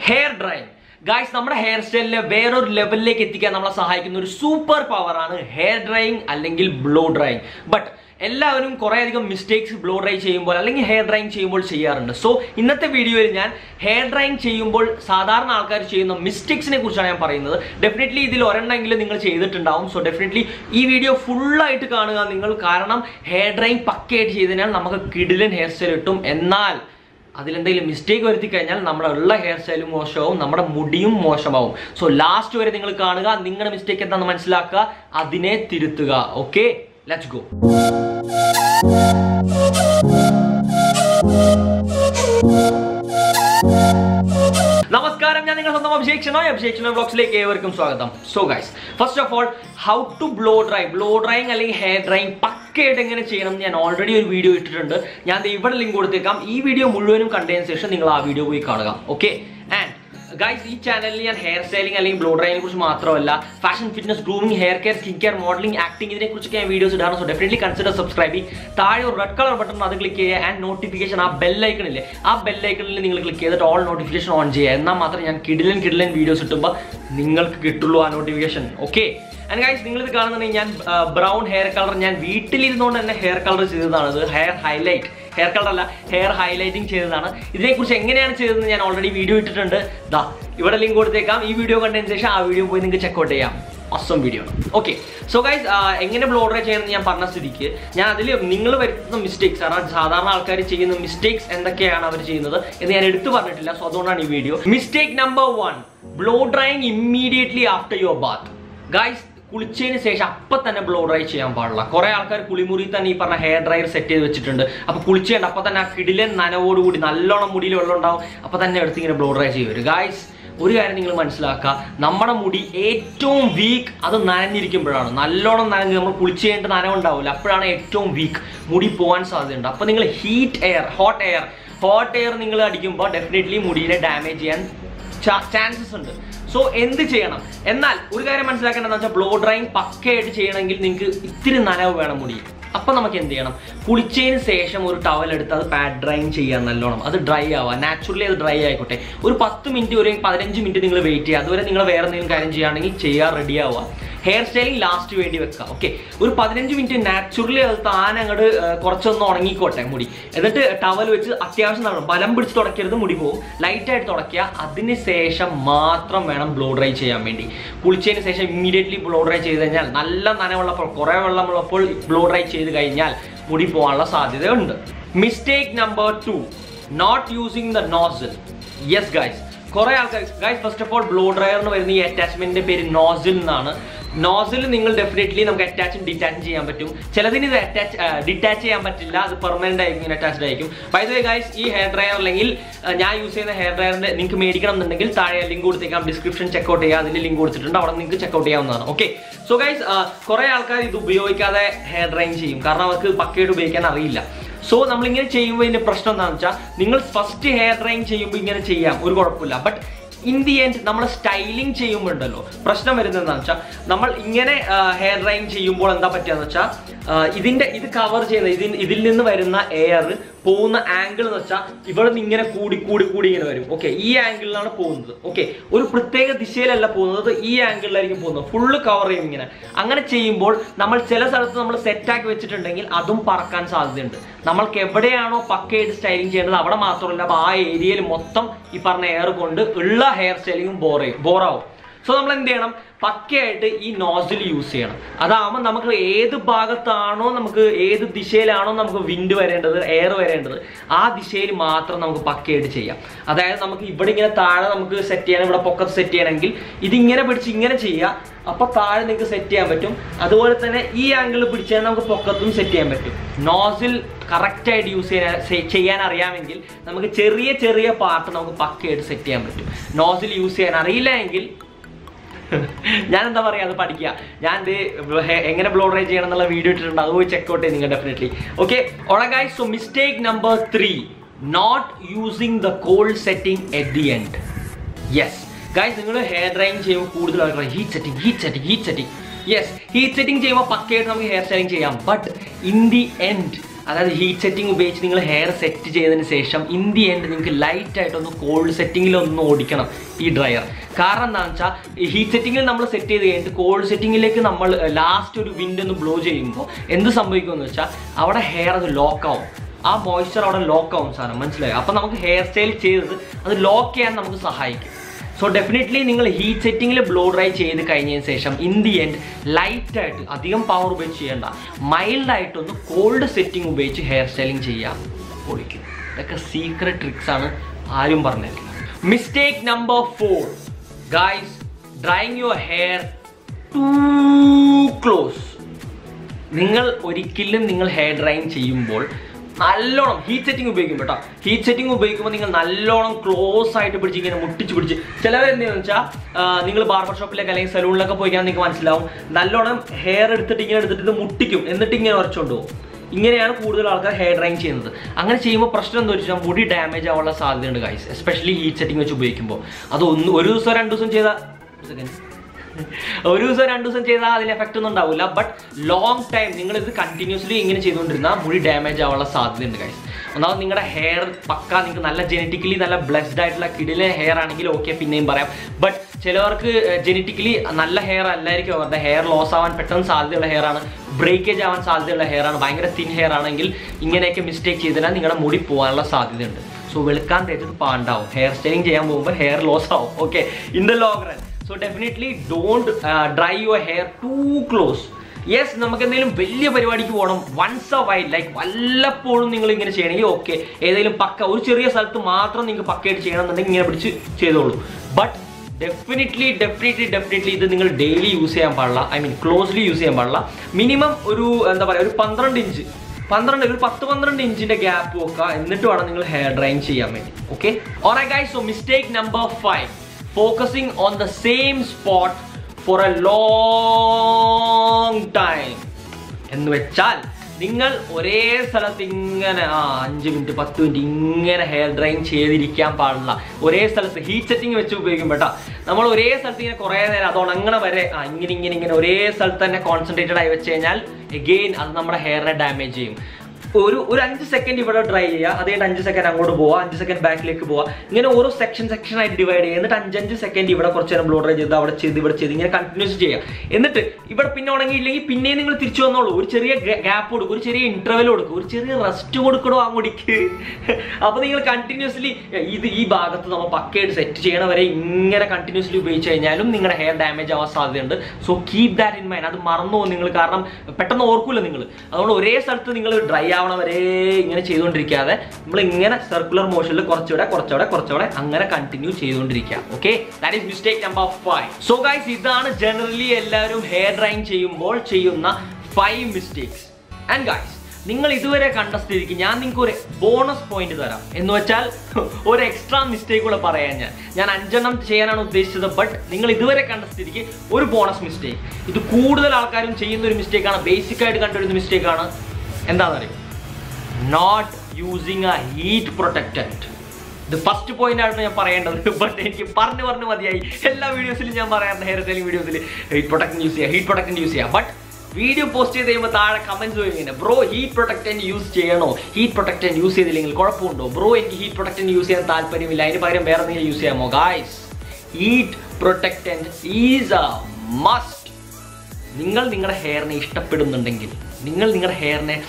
hair drying guys നമ്മുടെ hair സ്റ്റൈലിനെ വേറൊരു ലെവലിലേക്ക് എത്തിക്കാൻ നമ്മളെ സഹായിക്കുന്ന ഒരു സൂപ്പർ പവർ ആണ് ഹെയർ ഡ്രൈയിങ് അല്ലെങ്കിൽ ബ്ലോ ഡ്രൈയിങ് ബട്ട് എല്ലാവരും കുറേ അധികം മിസ്റ്റേക്സ് ബ്ലോ ഡ്രൈ ചെയ്യുമ്പോൾ അല്ലെങ്കിൽ ഹെയർ ഡ്രൈയിങ് ചെയ്യുമ്പോൾ ചെയ്യാറുണ്ട് സോ ഇന്നത്തെ വീഡിയോയിൽ ഞാൻ ഹെയർ ഡ്രൈയിങ് ചെയ്യുമ്പോൾ സാധാരണ ആൾക്കാർ ചെയ്യുന്ന മിസ്റ്റേക്സിനെ കുറിച്ചാണ് ഞാൻ പറയുന്നത് ഡെഫിനറ്റ്ലി ഇതിൽ ഒരെണ്ണമെങ്കിലും നിങ്ങൾ ചെയ്തിട്ടുണ്ടാവും സോ ഡെഫിനറ്റ്ലി ഈ വീഡിയോ ഫുള്ളായിട്ട് കാണുക നിങ്ങൾ കാരണം ഹെയർ ഡ്രൈയിങ് പക്കയായിട്ട് ചെയ്തതിനാൽ നമുക്ക് കിടിലൻ ഹെയർ സ്റ്റൈൽ കിട്ടും എന്നാൽ അതിലെന്തെങ്കിലും മിസ്റ്റേക്ക് വരുത്തി കഴിഞ്ഞാൽ നമ്മുടെ ഉള്ള ഹെയർ സ്റ്റൈലും മോശമാവും നമ്മുടെ മുടിയും മോശമാവും സോ ലാസ്റ്റ് വരെ നിങ്ങൾ കാണുക നിങ്ങളുടെ മിസ്റ്റേക്ക് എന്താണെന്ന് മനസ്സിലാക്കുക അതിനെ തിരുത്തുക ഓക്കെ ലെറ്റ്സ് ഗോ നമസ്കാരം ഞാൻ നിങ്ങൾ സ്വന്തം അഭിഷേക് ഷെനോയ് അഭിഷേക് ഷെനോയ് ബ്ലോഗ്സിലേക്ക് ഏവർക്കും സ്വാഗതം so guys first of all how to blow dry blow drying അല്ലെങ്കിൽ ഹെയർ ഡ്രൈങ് പക്കയായിട്ട് എങ്ങനെ ചെയ്യണം എന്ന് ഞാൻ ഓൾറെഡി ഒരു വീഡിയോ ഇട്ടിട്ടുണ്ട് ഞാൻ ദേ ഇവിടെ ലിങ്ക് കൊടുത്തേക്കാം ഈ വീഡിയോ മുഴുവനും കണ്ടതിന് ശേഷം നിങ്ങൾ ആ വീഡിയോ പോയി കാണുക ഓക്കെ ആൻഡ് ഗൈസ് ഈ ചാനലിൽ ഞാൻ ഹെയർ സ്റ്റൈലിംഗ് അല്ലെങ്കിൽ ബ്ലോ ഡ്രൈനെ കുറിച്ച് മാത്രമല്ല fashion fitness grooming hair care skin care modeling acting ഇതിനെ കുറിച്ചൊക്കെ ഞാൻ വീഡിയോസ് ഇടാണ് സോ ഡെഫിനറ്റ്ലി കൺസിഡർ സബ്സ്ക്രൈബ് ചെയ്യും താഴെ ഒരു റെഡ് കളർ ബട്ടൺ അത് ക്ലിക്ക് ചെയ്യുക ആൻഡ് നോട്ടിഫിക്കേഷൻ ആ ബെല്ലൈക്കണില്ലേ ആ ബെല്ലൈക്കണിൽ നിങ്ങൾ ക്ലിക്ക് ചെയ്തിട്ട് ഓൾ നോട്ടിഫിക്കേഷൻ ഓൺ ചെയ്യുക എന്നാൽ മാത്രമേ ഞാൻ കിടിലൻ കിടിലൻ വീഡിയോസ് ഇട്ടുമ്പോൾ നിങ്ങൾക്ക് കിട്ടുള്ളൂ ആ നോട്ടിഫിക്കേഷൻ ഓക്കെ ആൻഡ് ഗൈസ് നിങ്ങൾ ഇത് കാണുന്നുണ്ടെങ്കിൽ ഞാൻ ബ്രൗൺ ഹെയർ കളർ ഞാൻ വീട്ടിലിരുന്നുകൊണ്ട് തന്നെ ഹെയർ കളർ ചെയ്തതാണ് ഇത് ഹെയർ ഹൈലൈറ്റ് ഹെയർ കളർ അല്ല ഹെയർ ഹൈലൈറ്റിംഗ് ചെയ്തതാണ് ഇതിനെക്കുറിച്ച് എങ്ങനെയാണ് ചെയ്തതെന്ന് ഞാൻ ഓൾറെഡി വീഡിയോ ഇട്ടിട്ടുണ്ട് ദാ ഇവിടെ ലിങ്ക് കൊടുത്തേക്കാം ഈ വീഡിയോ കണ്ടതിന് ശേഷം ആ വീഡിയോ പോയി നിങ്ങൾക്ക് ചെക്കൗട്ട് ചെയ്യാം അസം വീഡിയോ ആണ് ഓക്കെ സോ ഗൈസ് എങ്ങനെ ബ്ലോ ഡ്രൈ ചെയ്യണമെന്ന് ഞാൻ പറഞ്ഞ സ്ഥിതിക്ക് ഞാൻ അതിൽ നിങ്ങൾ വരുത്തുന്ന മിസ്റ്റേക്സ് ആണ് സാധാരണ ആൾക്കാർ ചെയ്യുന്ന മിസ്റ്റേക്സ് എന്തൊക്കെയാണ് അവർ ചെയ്യുന്നത് എന്ന് ഞാൻ എടുത്തു പറഞ്ഞിട്ടില്ല സോ അതുകൊണ്ടാണ് ഈ video mistake number one blow drying immediately after your bath guys കുളിച്ചതിന് ശേഷം അപ്പം തന്നെ ബ്ലോ ഡ്രൈ ചെയ്യാൻ പാടില്ല കുറെ ആൾക്കാർ കുളിമുറി തന്നെ ഈ പറഞ്ഞ ഹെയർ ഡ്രയർ സെറ്റ് ചെയ്ത് വെച്ചിട്ടുണ്ട് അപ്പൊ കുളിച്ചേണ്ട അപ്പൊ തന്നെ ആ കിടിലൻ നനവോടുകൂടി നല്ലോണം മുടിയിൽ വെള്ളം ഉണ്ടാവും അപ്പൊ തന്നെ എടുത്ത് ഇങ്ങനെ ബ്ലോ ഡ്രൈ ചെയ്യും ഗായ്സ് ഒരു കാര്യം നിങ്ങൾ മനസ്സിലാക്കുക നമ്മുടെ മുടി ഏറ്റവും വീക്ക് അത് നനഞ്ഞിരിക്കുമ്പോഴാണ് നല്ലോണം നനഞ്ഞ് നമ്മൾ കുളിച്ച് കഴിഞ്ഞിട്ട് നനവുണ്ടാവില്ല അപ്പോഴാണ് ഏറ്റവും വീക്ക് മുടി പോകാൻ സാധ്യതയുണ്ട് അപ്പോൾ നിങ്ങൾ heat air hot air hot air നിങ്ങൾ അടിക്കുമ്പോൾ ഡെഫിനറ്റ്ലി മുടിയെ ഡാമേജ് ചെയ്യാൻ ചാൻസസ് ഉണ്ട് സോ എന്ത് ചെയ്യണം എന്നാൽ ഒരു കാര്യം മനസ്സിലാക്കേണ്ടതെന്ന് വെച്ചാൽ ബ്ലോ ഡ്രൈങ് പക്കയായിട്ട് ചെയ്യണമെങ്കിൽ നിങ്ങൾക്ക് ഇത്തിരി നനവ് വേണം മുടി അപ്പം നമുക്ക് എന്ത് ചെയ്യണം കുളിച്ചതിന് ശേഷം ഒരു ടവൽ എടുത്ത് അത് പാഡ് ഡ്രൈങ് ചെയ്യാൻ നല്ലോണം അത് ഡ്രൈ ആവുക നാച്ചുറലി അത് ഡ്രൈ ആയിക്കോട്ടെ ഒരു പത്ത് മിനിറ്റ് ഒരു പതിനഞ്ച് മിനിറ്റ് നിങ്ങൾ വെയിറ്റ് ചെയ്യുക അതുവരെ നിങ്ങൾ വേറെ എന്തെങ്കിലും കാര്യം ചെയ്യുകയാണെങ്കിൽ ചെയ്യാൻ റെഡി ആവുക ഹെയർ സ്റ്റൈലിംഗ് ലാസ്റ്റ് വേണ്ടി വെക്കുക ഓക്കെ ഒരു പതിനഞ്ച് മിനിറ്റ് നാച്ചുറലി അത് താൻ അങ്ങോട്ട് കുറച്ചൊന്ന് ഉണങ്ങിക്കോട്ടെ മുടി എന്നിട്ട് ടവൽ വെച്ച് അത്യാവശ്യം നമ്മൾ ബലം പിടിച്ച് തുടക്കരുത് മുടി പോകും ലൈറ്റായിട്ട് തുടയ്ക്കുക അതിന് ശേഷം മാത്രം വേണം ബ്ലോ ഡ്രൈ ചെയ്യാൻ വേണ്ടി കുളിച്ചതിന് ശേഷം ഇമ്മീഡിയറ്റ്ലി ബ്ലോ ഡ്രൈ ചെയ്ത് കഴിഞ്ഞാൽ നല്ല നനവുള്ളപ്പോൾ കുറേ വെള്ളമുള്ളപ്പോൾ ബ്ലോ ഡ്രൈ ചെയ്ത് കഴിഞ്ഞാൽ മുടി പോകാനുള്ള സാധ്യതയുണ്ട് mistake number two not using the nozzle yes guys കുറെ ആൾക്കാർ guys first of all blow ഡ്രയറിന് വരുന്ന ഈ അറ്റാച്ച്മെന്റിന്റെ പേര് നോസിൽ എന്നാണ് നോസിൽ നിങ്ങൾ ഡെഫിനറ്റ്ലി നമുക്ക് അറ്റാച്ചും ഡിറ്റാച്ചും ചെയ്യാൻ പറ്റും ചിലതിന് ഇത് അറ്റാച്ച് ഡിറ്റാച്ച് ചെയ്യാൻ പറ്റില്ല അത് പെർമനന്റ് ആയിരിക്കും അറ്റാച്ച്ഡ് ആയിരിക്കും ബൈ ദ വേ ഗൈസ് ഈ ഹെയർ ഡ്രയർ അല്ലെങ്കിൽ ഞാൻ യൂസ് ചെയ്യുന്ന ഹെയർ ഡ്രയറിന്റെ നിങ്ങൾക്ക് മേടിക്കണം എന്നുണ്ടെങ്കിൽ താഴെ ലിങ്ക് കൊടുത്തേക്കാം ഡിസ്ക്രിപ്ഷൻ ചെക്കൗട്ട് ചെയ്യുക അതിൽ ലിങ്ക് കൊടുത്തിട്ടുണ്ട് അവിടെ നിങ്ങൾക്ക് ചെക്കൗട്ട് ചെയ്യാവുന്നതാണ് ഓക്കെ സോ ഗൈസ് കുറെ ആൾക്കാർ ഇത് ഉപയോഗിക്കാതെ ഹെയർ ഡ്രൈൻ ചെയ്യും കാരണം അവർക്ക് പക്കയായിട്ട് ഉപയോഗിക്കാൻ അറിയില്ല സോ നമ്മൾ ഇങ്ങനെ ചെയ്യുമ്പോൾ ഇതിന്റെ പ്രശ്നം എന്താണെന്ന് വെച്ചാൽ നിങ്ങൾ ഫസ്റ്റ് ഹെയർ ഡ്രൈങ് ചെയ്യുമ്പോൾ ഇങ്ങനെ ചെയ്യാം ഒരു കുഴപ്പമില്ല ബട്ട് ഇൻ ദി എൻഡ് നമ്മൾ സ്റ്റൈലിംഗ് ചെയ്യുമ്പോൾ ഉണ്ടല്ലോ പ്രശ്നം വരുന്നത് എന്താണെന്ന് വെച്ചാൽ നമ്മൾ ഇങ്ങനെ ഹെയർ ഡ്രൈങ് ചെയ്യുമ്പോൾ എന്താ പറ്റുകയെന്ന് വെച്ചാൽ ഇതിന്റെ ഇത് കവർ ചെയ്യുന്ന ഇതിൽ ഇതിൽ നിന്ന് വരുന്ന എയർ പോകുന്ന ആംഗിൾ എന്ന് വെച്ചാൽ ഇവിടെ നിന്ന് ഇങ്ങനെ കൂടി കൂടി കൂടി ഇങ്ങനെ വരും ഓക്കെ ഈ ആംഗിളിലാണ് പോകുന്നത് ഓക്കെ ഒരു പ്രത്യേക ദിശയിലല്ല പോകുന്നത് ഈ ആംഗിളിലായിരിക്കും പോകുന്നത് ഫുള്ള് കവർ ചെയ്യും ഇങ്ങനെ അങ്ങനെ ചെയ്യുമ്പോൾ നമ്മൾ ചില സ്ഥലത്ത് നമ്മൾ സെറ്റാക്കി വെച്ചിട്ടുണ്ടെങ്കിൽ അതും പറക്കാൻ സാധ്യതയുണ്ട് നമ്മൾക്ക് എവിടെയാണോ പക്കയായിട്ട് സ്റ്റൈലിംഗ് ചെയ്യേണ്ടത് അവിടെ മാത്രമല്ല അപ്പോൾ ആ ഏരിയയിൽ മൊത്തം ഈ പറഞ്ഞ എയർ കൊണ്ട് ഉള്ള ഹെയർ സ്റ്റൈലിങ്ങും ബോർ ചെയ്യും ബോറാവും സോ നമ്മൾ എന്ത് ചെയ്യണം പക്കയായിട്ട് ഈ നോസിൽ യൂസ് ചെയ്യണം അതാകുമ്പോൾ നമുക്ക് ഏത് ഭാഗത്താണോ നമുക്ക് ഏത് ദിശയിലാണോ നമുക്ക് വിൻഡ് വരേണ്ടത് എയർ വരേണ്ടത് ആ ദിശയിൽ മാത്രം നമുക്ക് പക്കയായിട്ട് ചെയ്യാം അതായത് നമുക്ക് ഇവിടെ ഇങ്ങനെ താഴെ നമുക്ക് സെറ്റ് ചെയ്യണം ഇവിടെ പൊക്കത്ത് സെറ്റ് ചെയ്യണമെങ്കിൽ ഇതിങ്ങനെ പിടിച്ച് ഇങ്ങനെ ചെയ്യുക അപ്പൊ താഴെ നിങ്ങൾക്ക് സെറ്റ് ചെയ്യാൻ പറ്റും അതുപോലെ തന്നെ ഈ ആംഗിൾ പിടിച്ചാൽ നമുക്ക് പൊക്കത്തും സെറ്റ് ചെയ്യാൻ പറ്റും നോസിൽ കറക്റ്റ് ആയിട്ട് യൂസ് ചെയ്യാൻ ചെയ്യാൻ അറിയാമെങ്കിൽ നമുക്ക് ചെറിയ ചെറിയ പാർട്ട് നമുക്ക് പക്കയായിട്ട് സെറ്റ് ചെയ്യാൻ പറ്റും നോസിൽ യൂസ് ചെയ്യാൻ അറിയില്ല എങ്കിൽ ഞാൻ എന്താ പറയാ അത് പഠിക്കുക ഞാൻ ഇത് എങ്ങനെ ബ്ലോ ഡ്രൈ ചെയ്യണം എന്നുള്ള വീഡിയോ ഇട്ടിട്ടുണ്ട് അത് പോയി ചെക്കൗട്ട് ചെയ്ത് നിങ്ങൾ definitely okay guys so mistake number three not using the cold setting at the end yes guys നിങ്ങൾ ഹെയർ ഡ്രൈങ് ചെയ്യുമ്പോൾ കൂടുതൽ ആൾക്കാർ heat setting heat setting heat setting yes heat setting ചെയ്യുമ്പോൾ പക്കയായിട്ട് നമുക്ക് ഹെയർ സ്റ്റൈലിംഗ് ചെയ്യാം ബട്ട് ഇൻ ദി എൻഡ് അതായത് heat setting ഉപയോഗിച്ച് നിങ്ങൾ ഹെയർ സെറ്റ് ചെയ്തതിന് ശേഷം ഇൻ ദി എൻഡ് നിങ്ങൾക്ക് ലൈറ്റ് ആയിട്ടൊന്ന് കോൾഡ് സെറ്റിംഗിൽ ഒന്ന് ഓടിക്കണം ഈ ഡ്രയർ കാരണം എന്താണെന്ന് വെച്ചാൽ ഈ ഹീറ്റ് സെറ്റിംഗിൽ നമ്മൾ സെറ്റ് ചെയ്ത് കഴിഞ്ഞിട്ട് കോൾഡ് സെറ്റിംഗിലേക്ക് നമ്മൾ ലാസ്റ്റ് ഒരു വിൻഡ് ഒന്ന് ബ്ലോ ചെയ്യുമ്പോൾ എന്ത് സംഭവിക്കുമെന്ന് വെച്ചാൽ അവിടെ ഹെയർ അത് ലോക്ക് ആവും ആ മോയ്സ്ചർ അവിടെ ലോക്ക് ആവും സാധനം മനസ്സിലായോ അപ്പം നമുക്ക് ഹെയർ സ്റ്റൈൽ ചെയ്തത് അത് ലോക്ക് ചെയ്യാൻ നമുക്ക് സഹായിക്കും സോ ഡെഫിനറ്റ്ലി നിങ്ങൾ ഹീറ്റ് സെറ്റിങ്ങിൽ ബ്ലോ ഡ്രൈ ചെയ്ത് കഴിഞ്ഞതിന് ശേഷം ഇൻ ദി എൻഡ് ലൈറ്റ് ആയിട്ട് അധികം പവർ ഉപയോഗിച്ച് ചെയ്യേണ്ട മൈൽഡ് ആയിട്ടൊന്ന് കോൾഡ് സെറ്റിംഗ് ഉപയോഗിച്ച് ഹെയർ സ്റ്റൈലിംഗ് ചെയ്യാം പൊളിക്കും ഇതൊക്കെ സീക്രട്ട് ട്രിക്സ് ആണ് ആരും പറഞ്ഞില്ല mistake number four guys drying your hair too close നിങ്ങൾ ഒരിക്കലും നിങ്ങൾ ഹെയർ ഡ്രൈങ് ചെയ്യുമ്പോൾ നല്ലോണം ഹീറ്റ് സെറ്റിംഗ് ഉപയോഗിക്കും കേട്ടോ ഹീറ്റ് സെറ്റിംഗ് ഉപയോഗിക്കുമ്പോൾ നിങ്ങൾ നല്ലോണം ക്ലോസ് ആയിട്ട് പിടിച്ച് ഇങ്ങനെ മുട്ടിച്ച് പിടിച്ച് ചിലവർ എന്താണെന്ന് വെച്ചാൽ നിങ്ങൾ ബാർബർ ഷോപ്പിലേക്ക് അല്ലെങ്കിൽ സലൂണിലൊക്കെ പോയി കഴിഞ്ഞാൽ നിങ്ങൾക്ക് മനസ്സിലാവും നല്ലോണം ഹെയർ എടുത്തിട്ട് ഇങ്ങനെ എടുത്തിട്ട് ഇത് മുട്ടിക്കും എന്നിട്ട് ഇങ്ങനെ ഉറച്ചുകൊണ്ട് പോകും ഇങ്ങനെയാണ് കൂടുതൽ ആൾക്കാർ ഹെയർ ഡ്രൈങ് ചെയ്യുന്നത് അങ്ങനെ ചെയ്യുമ്പോൾ പ്രശ്നം എന്താ വെച്ചാൽ മുടി ഡാമേജ് ആവാനുള്ള സാധ്യതയുണ്ട് ഗൈസ് എസ്പെഷ്യലി ഹീറ്റ് സെറ്റിംഗ് വെച്ച് ഉപയോഗിക്കുമ്പോൾ അത് ഒന്ന് ഒരു ദിവസം രണ്ട് ദിവസം ചെയ്താൽ ഒരു ദിവസം രണ്ട് ദിവസം ചെയ്താൽ അതിൽ എഫക്റ്റ് ഒന്നും ഉണ്ടാവില്ല ബട്ട് ലോങ് ടൈം നിങ്ങൾ ഇത് കണ്ടിന്യൂസ്ലി ഇങ്ങനെ ചെയ്തുകൊണ്ടിരുന്നാൽ മുടി ഡാമേജ് ആവാനുള്ള സാധ്യതയുണ്ട് ഗൈസ് ഒന്നാമത് നിങ്ങളുടെ ഹെയർ പക്ക നിങ്ങൾക്ക് നല്ല ജനറ്റിക്കലി നല്ല ബ്ലെസ്ഡ് ആയിട്ടുള്ള കിടിലെ ഹെയർ ആണെങ്കിൽ ഓക്കെ പിന്നെയും പറയാം ബട്ട് ചിലവർക്ക് ജനറ്റിക്കലി നല്ല ഹെയർ അല്ലായിരിക്കും അവരുടെ ഹെയർ ലോസ് ആവാൻ പെട്ടെന്ന് സാധ്യതയുള്ള ഹെയർ ആണ് ബ്രേക്കേജ് ആവാൻ സാധ്യതയുള്ള ഹെയർ ആണ് ഭയങ്കര തിൻ ഹെയർ ആണെങ്കിൽ ഇങ്ങനെയൊക്കെ മിസ്റ്റേക്ക് ചെയ്താൽ നിങ്ങളുടെ മുടി പോകാനുള്ള സാധ്യതയുണ്ട് സോ വെളുക്കാൻ തേച്ചത് പാണ്ടാവും ഹെയർ സ്റ്റൈലിംഗ് ചെയ്യാൻ പോകുമ്പോൾ ഹെയർ ലോസ് ആവും okay in the long run so definitely don't dry your hair too close yes നമുക്ക് എന്തെങ്കിലും വലിയ പരിപാടിക്ക് പോകണം വൺസ് എ വൈൽ ലൈക്ക് വല്ലപ്പോഴും നിങ്ങൾ ഇങ്ങനെ ചെയ്യണമെങ്കിൽ ഓക്കെ ഏതെങ്കിലും പക്ക ഒരു ചെറിയ സ്ഥലത്ത് മാത്രം നിങ്ങൾക്ക് പക്കയായിട്ട് ചെയ്യണമെന്നുണ്ടെങ്കിൽ ഇങ്ങനെ പിടിച്ച് ചെയ്തോളൂ ബട്ട് ഡെഫിനറ്റ്ലി ഡെഫിനറ്റ്ലി ഡെഫിനറ്റ്ലി ഇത് നിങ്ങൾ ഡെയിലി യൂസ് ചെയ്യാൻ പാടില്ല ഐ മീൻ ക്ലോസ്ലി യൂസ് ചെയ്യാൻ പാടില്ല മിനിമം ഒരു എന്താ പറയുക ഒരു പന്ത്രണ്ട് ഇഞ്ച് പന്ത്രണ്ട് ഒരു പത്ത് പന്ത്രണ്ട് ഇഞ്ചിന്റെ ഗ്യാപ്പ് വെക്കുക എന്നിട്ട് വേണം നിങ്ങൾ ഹെയർ ഡ്രൈൻ ചെയ്യാൻ വേണ്ടി okay on I guys so mistake number five focusing on the same spot for a long time എന്ന് വെച്ചാൽ നിങ്ങൾ ഒരേ സ്ഥലത്ത് ഇങ്ങനെ ആ അഞ്ച് മിനിറ്റ് പത്ത് മിനിറ്റ് ഇങ്ങനെ ഹെയർ ഡ്രൈൻ ചെയ്തിരിക്കാൻ പാടില്ല ഒരേ സ്ഥലത്ത് ഹീറ്റ് സെറ്റിംഗ് വെച്ച് ഉപയോഗിക്കും കേട്ടോ നമ്മൾ ഒരേ സ്ഥലത്ത് ഇങ്ങനെ കുറേ നേരം അത് ഉണങ്ങണ വരെ ആ ഇങ്ങനെ ഇങ്ങനെ ഇങ്ങനെ ഒരേ സ്ഥലത്ത് തന്നെ കോൺസെൻട്രേറ്റഡ് ആയി വെച്ച് കഴിഞ്ഞാൽ എഗെയിൻ അത് നമ്മുടെ ഹെയറിനെ ഡാമേജ് ചെയ്യും ഒരു ഒരു അഞ്ച് സെക്കൻഡ് ഇവിടെ ഡ്രൈ ചെയ്യുക അത് കഴിഞ്ഞിട്ട് അഞ്ച് സെക്കൻഡ് അങ്ങോട്ട് പോവുക അഞ്ച് സെക്കൻഡ് ബാക്കിലേക്ക് പോവുക ഇങ്ങനെ ഓരോ സെക്ഷൻ സെക്ഷൻ ആയിട്ട് ഡിവൈഡ് ചെയ്യുക എന്നിട്ട് അഞ്ചഞ്ച് സെക്കൻഡ് ഇവിടെ കുറച്ച് നേരം ബ്ലോ ഡ്രൈ ചെയ്ത് അവിടെ ചെയ്ത് ഇവിടെ ചെയ്ത് ഇങ്ങനെ കണ്ടിന്യൂസ് ചെയ്യുക എന്നിട്ട് ഇവിടെ പിന്നെ ഉണങ്ങിയില്ലെങ്കിൽ പിന്നെ നിങ്ങൾ തിരിച്ചു വന്നോളൂ ഒരു ചെറിയ ഗ്യാപ്പ് കൊടുക്കും ഒരു ചെറിയ ഇന്റർവെൽ കൊടുക്കും ഒരു ചെറിയ റെസ്റ്റ് കൊടുക്കണോ ആ മുടിക്ക് അപ്പൊ നിങ്ങൾ കണ്ടിന്യൂസ്ലി ഇത് ഈ ഭാഗത്ത് നമ്മൾ പക്കയായിട്ട് സെറ്റ് ചെയ്യണ വരെ ഇങ്ങനെ കണ്ടിന്യൂസ്ലി ഉപയോഗിച്ച് കഴിഞ്ഞാലും നിങ്ങളുടെ ഹെയർ ഡാമേജ് ആവാൻ സാധ്യതയുണ്ട് so keep that in mind അത് മറന്നു പോകും നിങ്ങൾ കാരണം പെട്ടെന്ന് ഓർക്കൂല നിങ്ങൾ അതുകൊണ്ട് ഒരേ സ്ഥലത്ത് നിങ്ങൾ ഡ്രൈ ആവണ വരെ ഇങ്ങനെ ചെയ്തുകൊണ്ടിരിക്കാതെ നമ്മൾ ഇങ്ങനെ സർക്കുലർ മോഷനിൽ കുറച്ചുകൂടെ കുറച്ചുകൂടെ കുറച്ചുകൂടെ അങ്ങനെ കണ്ടിന്യൂ ചെയ്തുകൊണ്ടിരിക്കുക okay that is mistake number five so guys ഇതാണ് ജനറലി എല്ലാവരും ഹെയർ ഡ്രൈങ് ചെയ്യുമ്പോൾ ചെയ്യുന്ന ഫൈവ് മിസ്റ്റേക്സ് ആൻഡ് ഗൈസ് നിങ്ങൾ ഇതുവരെ കണ്ട സ്ഥിതിക്ക് ഞാൻ നിങ്ങൾക്ക് ഒരു ബോണസ് പോയിന്റ് തരാം എന്ന് വെച്ചാൽ ഒരു എക്സ്ട്രാ മിസ്റ്റേക്ക് കൂടെ പറയാൻ ഞാൻ ഞാൻ അഞ്ചെണ്ണം ചെയ്യാനാണ് ഉദ്ദേശിച്ചത് ബട്ട് നിങ്ങൾ ഇതുവരെ കണ്ട സ്ഥിതിക്ക് ഒരു ബോണസ് മിസ്റ്റേക്ക് ഇത് കൂടുതൽ ആൾക്കാരും ചെയ്യുന്ന ഒരു മിസ്റ്റേക്കാണ് ബേസിക് ആയിട്ട് കണ്ടുവരുന്ന മിസ്റ്റേക്കാണ് എന്താണെന്നറിയോ not using a heat protectant ഇത് ഫസ്റ്റ് പോയിന്റ് ആയിരുന്നു ഞാൻ പറയേണ്ടത് ബട്ട് എനിക്ക് പറഞ്ഞു പറഞ്ഞു മതിയായി എല്ലാ വീഡിയോസിലും ഞാൻ പറയാറുണ്ട് ഹെയർ സ്റ്റൈലിംഗ് വീഡിയോസിൽ ഹീറ്റ് പ്രൊട്ടക്ഷൻ യൂസ് ചെയ്യുക ഹീറ്റ് പ്രൊട്ടക്ഷൻ യൂസ് ചെയ്യുക ബട്ട് വീഡിയോ പോസ്റ്റ് ചെയ്ത് കഴിയുമ്പോൾ താഴെ കമന്റ്സ് വരുന്നത് ബ്രോ ഹീറ്റ് പ്രൊട്ടക്റ്റൻ യൂസ് ചെയ്യണോ ഹീറ്റ് പ്രൊട്ടക്റ്റൻ യൂസ് ചെയ്തില്ലെങ്കിൽ കുഴപ്പമുണ്ടോ ബ്രോ എനിക്ക് ഹീറ്റ് പ്രൊട്ടക്റ്റൻ യൂസ് ചെയ്യാൻ താല്പര്യമില്ല അതിന് പകരം വേറെ എന്തെങ്കിലും യൂസ് ചെയ്യാമോ guys heat protectant is a must നിങ്ങൾ നിങ്ങളുടെ ഹെയറിനെ ഇഷ്ടപ്പെടുന്നുണ്ടെങ്കിൽ നിങ്ങൾ നിങ്ങളുടെ ഹെയറിനെ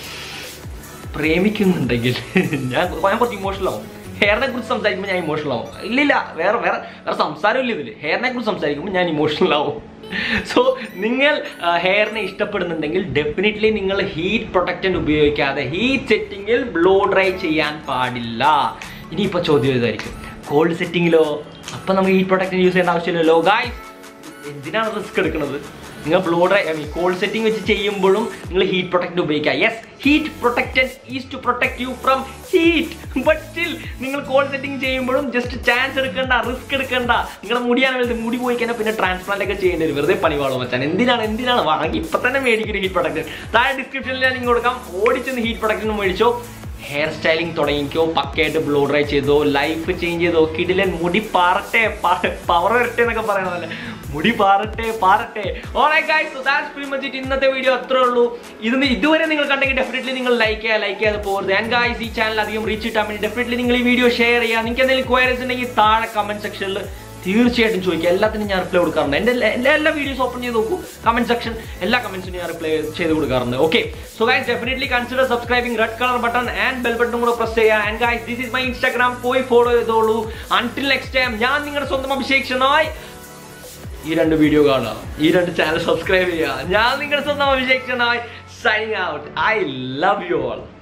പ്രേമിക്കുന്നുണ്ടെങ്കിൽ ഞാൻ ഞാൻ കുറച്ച് ഇമോഷണൽ ആവും ഹെയറിനെ കുറിച്ച് സംസാരിക്കുമ്പോൾ ഞാൻ ഇമോഷണൽ ആവും ഇല്ലില്ല വേറെ വേറെ വേറെ സംസാരമില്ല ഇതിൽ ഹെയറിനെ കുറിച്ച് സംസാരിക്കുമ്പോൾ ഞാൻ ഇമോഷണൽ ആവും സോ നിങ്ങൾ ഹെയറിനെ ഇഷ്ടപ്പെടുന്നുണ്ടെങ്കിൽ ഡെഫിനറ്റ്ലി നിങ്ങൾ ഹീറ്റ് പ്രൊട്ടക്റ്റൻ്റ് ഉപയോഗിക്കാതെ ഹീറ്റ് സെറ്റിങ്ങിൽ ബ്ലോ ഡ്രൈ ചെയ്യാൻ പാടില്ല ഇനിയിപ്പോൾ ചോദ്യം ഇതായിരിക്കും കോൾഡ് സെറ്റിങ്ങിലോ അപ്പം നമുക്ക് ഹീറ്റ് പ്രൊട്ടക്റ്റൻ യൂസ് ചെയ്യേണ്ട ആവശ്യമില്ലല്ലോ ഗായ്സ് എന്തിനാണ് റിസ്ക് എടുക്കുന്നത് നിങ്ങൾ blow dry I mean cold setting വെച്ച് ചെയ്യുമ്പോഴും നിങ്ങൾ ഹീറ്റ് പ്രൊട്ടക്റ്റ് ഉപയോഗിക്കുക yes heat protectant is to protect you from heat but still നിങ്ങൾ കോൾഡ് സെറ്റിംഗ് ചെയ്യുമ്പോഴും ജസ്റ്റ് ചാൻസ് എടുക്കണ്ട റിസ്ക് എടുക്കണ്ട നിങ്ങളുടെ മുടിയാണ് വലുത് മുടി പോയി കഴിഞ്ഞാൽ പിന്നെ ട്രാൻസ്പ്ലാന്റ് ഒക്കെ ചെയ്യേണ്ടി വരും വെറുതെ പണിവാളോ വെച്ചാൽ എന്തിനാണ് എന്തിനാണ് വാങ്ങി ഇപ്പൊ തന്നെ മേടിക്കുന്ന ഹീറ്റ് പ്രൊട്ടക്റ്റൻ താഴെ ഡിസ്ക്രിപ്ഷനിൽ ഞാൻ നിങ്ങൾക്ക് കൊടുക്കാം ഓടിച്ചെന്ന് ഹീറ്റ് പ്രൊട്ടക്റ്റൻ മേടിച്ചോ ഹെയർ സ്റ്റൈലിംഗ് തുടങ്ങിക്കോ പക്കയായിട്ട് ബ്ലോ ഡ്രൈ ചെയ്തോ ലൈഫ് ചേഞ്ച് ചെയ്തോ കിടിലൻ മുടി പാറട്ടെ പവർ വരട്ടെ എന്നൊക്കെ പറയണതല്ലേ മുടി പാറട്ടെ പാറട്ടെ ഓണേ guys so that's pretty much it ഇന്നത്തെ വീഡിയോ അത്രേ ഉള്ളൂ ഇത് ഇതുവരെ നിങ്ങൾ കണ്ടെങ്കിൽ ഡെഫിനറ്റ്ലി നിങ്ങൾ ലൈക്ക് ചെയ്യുക ലൈക്ക് ചെയ്യാതെ പോകരുത് ആൻഡ് ഗൈസ് ഈ ചാനൽ അധികം റീച്ച് കിട്ടാൻ വേണ്ടി ഡെഫിനറ്റ്ലി നിങ്ങൾ ഈ വീഡിയോ ഷെയർ ചെയ്യുക നിങ്ങൾക്ക് എന്തെങ്കിലും ക്വയറീസ് ഉണ്ടെങ്കിൽ താഴെ കമന്റ് സെക്ഷനിൽ തീർച്ചയായിട്ടും ചോദിക്കുക എല്ലാത്തിനും ഞാൻ റിപ്ലൈ കൊടുക്കാറുണ്ട് എൻ്റെ എല്ലാ- എല്ലാ എല്ലാ വീഡിയോസ് ഓപ്പൺ ചെയ്ത് നോക്കൂ കമന്റ് സെക്ഷൻ എല്ലാ കമന്റ്സിനും ഞാൻ റിപ്ലൈ ചെയ്ത് കൊടുക്കാറുണ്ട് okay so guys definitely consider subscribing red colour button and bell button കൂടെ പ്രസ് ചെയ്യുക and guys this is my Instagram പോയി ഫോളോ ചെയ്തോളൂ അൺടിൽ നെക്സ്റ്റ് ടൈം ഞാൻ നിങ്ങളുടെ സ്വന്തം അഭിഷേക് ഷെനോയ് ഈ രണ്ട് വീഡിയോ കാണുക ഈ രണ്ട് ചാനൽ സബ്സ്ക്രൈബ് ചെയ്യുക ഞാൻ നിങ്ങളുടെ സ്വന്തം Abhishek Shenoy signing out I love you all